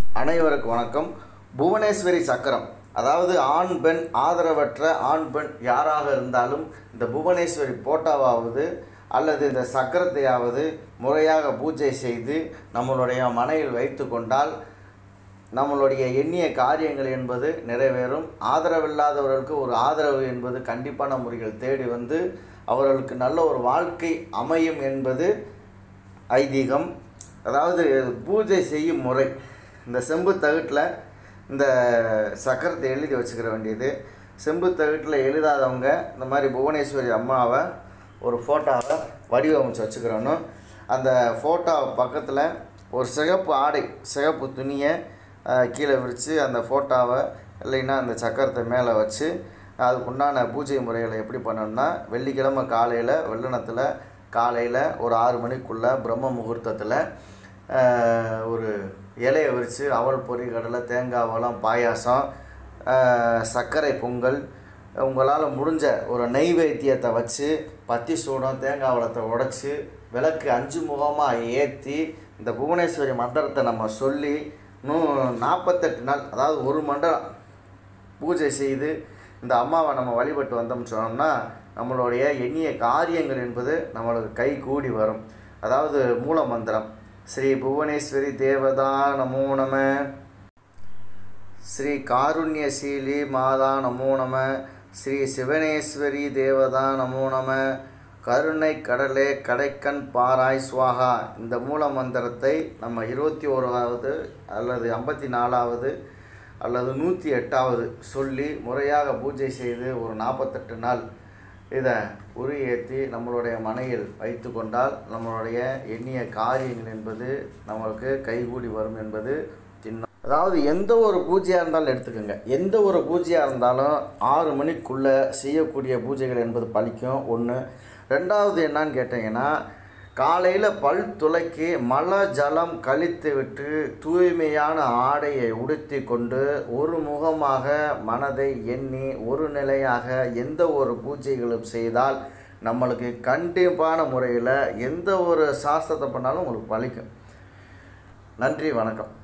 அனைவருக்கும் வணக்கம் புவனேஸ்வரி சக்கரம் அதாவது ஆண் பெண் ஆதரவற்ற ஆண் பெண் யாராக இருந்தாலும் இந்த புவனேஸ்வரி போட்டாவாவது அல்லது இந்த சக்கரத்தையாவது முறையாக பூஜை செய்து நம்மளுடைய மனையில் வைத்து கொண்டால் நம்மளுடைய எண்ணிய காரியங்கள் என்பது நிறைவேறும் ஆதரவில்லாதவர்களுக்கு ஒரு ஆதரவு என்பது கண்டிப்பான முறைகள் தேடி வந்து அவர்களுக்கு நல்ல ஒரு வாழ்க்கை அமையும் என்பது ஐதீகம் அதாவது பூஜை செய்யும் முறை இந்த செம்பு தகட்டில் இந்த சக்கரத்தை எழுதி வச்சுக்கிற வேண்டியது செம்பு தகட்டில் எழுதாதவங்க இந்த மாதிரி புவனேஸ்வரி அம்மாவை ஒரு ஃபோட்டோவை வடிவமைச்சு வச்சுக்கிறணும் அந்த ஃபோட்டோ பக்கத்தில் ஒரு சிகப்பு ஆடை சிகப்பு துணியை அஹ், கீழே விரித்து அந்த ஃபோட்டோவை இல்லைன்னா அந்த சக்கரத்தை மேலே வச்சு அதுக்குண்டான பூஜை முறைகளை எப்படி பண்ணணும்னா வெள்ளிக்கிழமை காலையில் வெள்ளனத்தில் காலையில் ஒரு ஆறு மணிக்குள்ளே பிரம்ம முகூர்த்தத்தில் ஆஹ், ஒரு இலையை விரித்து அவல் பொரி கடலை தேங்காய் பழம் பாயாசம் ஆஹ், சர்க்கரை பொங்கல் உங்களால் முடிஞ்ச ஒரு நெய்வேத்தியத்தை வச்சு பத்தி சூடம் தேங்காய் பழத்தை உடச்சி விளக்கு அஞ்சு முகமாக ஏற்றி இந்த புவனேஸ்வரி மந்திரத்தை நம்ம சொல்லி இன்னும் நாற்பத்தெட்டு நாள் அதாவது ஒரு மண்டலம் பூஜை செய்து இந்த அம்மாவை நம்ம வழிபட்டு வந்தோம்னு சொன்னோம்னா நம்மளுடைய எண்ணிய காரியங்கள் என்பது நம்மளுக்கு கை கூடி வரும் அதாவது மூல மந்திரம் ஸ்ரீ புவனேஸ்வரி தேவதா நமோ நம ஸ்ரீ காருண்யசீலி மாதா நமோ நம ஸ்ரீ சிவனேஸ்வரி தேவதா நமோ நம கருணை கடலே கடைக்கண் பாராய் சுவாகா இந்த மூல மந்திரத்தை நம்ம இருபத்தி ஓராவது அல்லது ஐம்பத்தி நாலாவது அல்லது நூற்றி எட்டாவது சொல்லி முறையாக பூஜை செய்து ஒரு நாற்பத்தெட்டு நாள் இதை உரி ஏற்றி நம்மளுடைய மனையில் வைத்து கொண்டால் நம்மளுடைய எண்ணிய காரியங்கள் என்பது நம்மளுக்கு கைகூடி வரும் என்பது சின்ன அதாவது எந்த ஒரு பூஜையாக இருந்தாலும் எடுத்துக்கோங்க எந்த ஒரு பூஜையாக இருந்தாலும் ஆறு மணிக்குள்ளே செய்யக்கூடிய பூஜைகள் என்பது பலிக்கும் ஒன்று ரெண்டாவது என்னன்னு கேட்டிங்கன்னா காலையில் பல் துளைக்கி மல ஜலம் கழித்து விட்டு தூய்மையான ஆடையை உடுத்தி கொண்டு ஒரு முகமாக மனதை எண்ணி ஒரு நிலையாக எந்த ஒரு பூஜைகளும் செய்தால் நம்மளுக்கு கண்டிப்பான முறையில் எந்த ஒரு சாஸ்திரத்தை பண்ணாலும் உங்களுக்கு பலிக்கும் நன்றி வணக்கம்